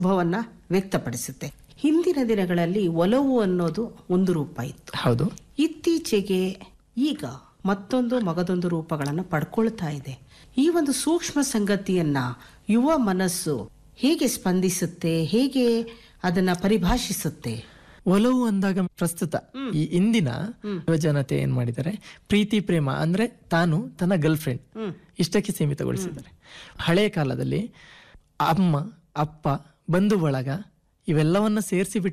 ಭಾವವನ್ನ ವ್ಯಕ್ತಪಡಿಸುತ್ತೆ ಹಿಂದಿನ ದಿನಗಳಲ್ಲಿ ಒಲವು ಅನ್ನೋದು ಒಂದು ರೂಪ ಇತ್ತು ಹೌದು ಇತ್ತೀಚೆಗೆ ಈಗ ಮತ್ತೊಂದು ಮಗದೊಂದು ರೂಪಗಳನ್ನು ಪಡ್ಕೊಳ್ತಾ ಇದೆ ಈ ಒಂದು ಸೂಕ್ಷ್ಮ ಸಂಗತಿಯನ್ನ ಯುವ ಮನಸ್ಸು ಹೇಗೆ ಸ್ಪಂದಿಸುತ್ತೆ ಹೇಗೆ ಅದನ್ನ ಪರಿಭಾಷಿಸುತ್ತೆ ಒಲವು ಅಂದಾಗ ಪ್ರಸ್ತುತ ಈ ಇಂದಿನ ಯುವಜನತೆ ಏನ್ ಮಾಡಿದ್ದಾರೆ ಪ್ರೀತಿ ಪ್ರೇಮ ಅಂದ್ರೆ ತಾನು ತನ್ನ ಗರ್ಲ್ ಫ್ರೆಂಡ್ ಇಷ್ಟಕ್ಕೆ ಸೀಮಿತಗೊಳಿಸಿದ್ದಾರೆ ಹಳೆಯ ಕಾಲದಲ್ಲಿ ಅಮ್ಮ ಅಪ್ಪ ಬಂಧು ಬಳಗ ಇವೆಲ್ಲವನ್ನ ಸೇರಿಸಿ